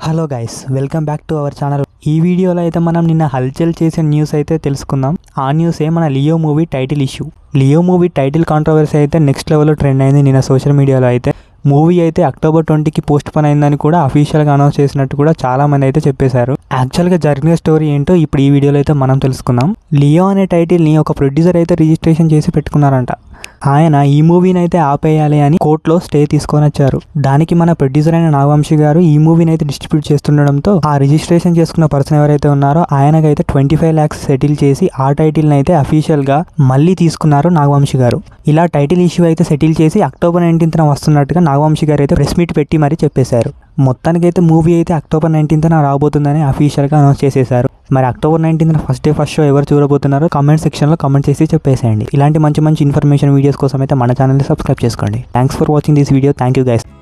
hello guys welcome back to our channel ఈ వీడియోలో అయితే మనం నిన్న హల్చల్ చేసిన న్యూస్ అయితే తెలుసుకుందాం ఆ న్యూస్ ఏ మన Leo movie title issue Leo movie title controversy అయితే నెక్స్ట్ లెవెల్లో ట్రెండ్ అయింది నిన్న సోషల్ మీడియాలో అయితే మూవీ అయితే అక్టోబర్ ట్వంటీకి పోస్ట్ పోన్ అయిందని కూడా అఫీషియల్గా అనౌన్స్ చేసినట్టు కూడా చాలా మంది అయితే చెప్పేశారు యాక్చువల్గా జరిగిన స్టోరీ ఏంటో ఇప్పుడు ఈ వీడియోలో అయితే మనం తెలుసుకుందాం లియో అనే టైటిల్ని ఒక ప్రొడ్యూసర్ అయితే రిజిస్ట్రేషన్ చేసి పెట్టుకున్నారంట ఆయన ఈ మూవీని అయితే ఆపేయాలి అని కోర్టులో స్టే తీసుకొని వచ్చారు దానికి మన ప్రొడ్యూసర్ అయిన నాగవంశి గారు ఈ మూవీని అయితే డిస్ట్రిబ్యూట్ చేస్తుండడంతో ఆ రిజిస్ట్రేషన్ చేసుకున్న పర్సన్ ఎవరైతే ఉన్నారో ఆయనకైతే ట్వంటీ ఫైవ్ ల్యాక్స్ సెటిల్ చేసి ఆ టైటిల్ని అయితే అఫీషియల్ గా మళ్ళీ తీసుకున్నారు నాగవంశి గారు ఇలా టైటిల్ ఇష్యూ అయితే సెటిల్ చేసి అక్టోబర్ నైన్టీన్త్న వస్తున్నట్టుగా నాగవంశి గారు అయితే ప్రెస్ మీట్ పెట్టి మరీ చెప్పేశారు మొత్తానికైతే మూవీ అయితే అక్టోబర్ నైన్టీన్త్న రాబోతుందని అఫీషియల్గా అనౌన్స్ చేసేశారు మరి October nineteenth first day first show ఎవరు చూడబోతున్నారో కామెంట్ సెక్షన్లో కామెంట్ చేసి చెప్పేసేయండి ఇలాంటి మంచి మంచి ఇన్ఫర్మేషన్ వీడియోస్ కోసం అయితే మన ఛానల్ని సబ్స్క్రైబ్ చేసుకోండి thanks for watching this video thank you guys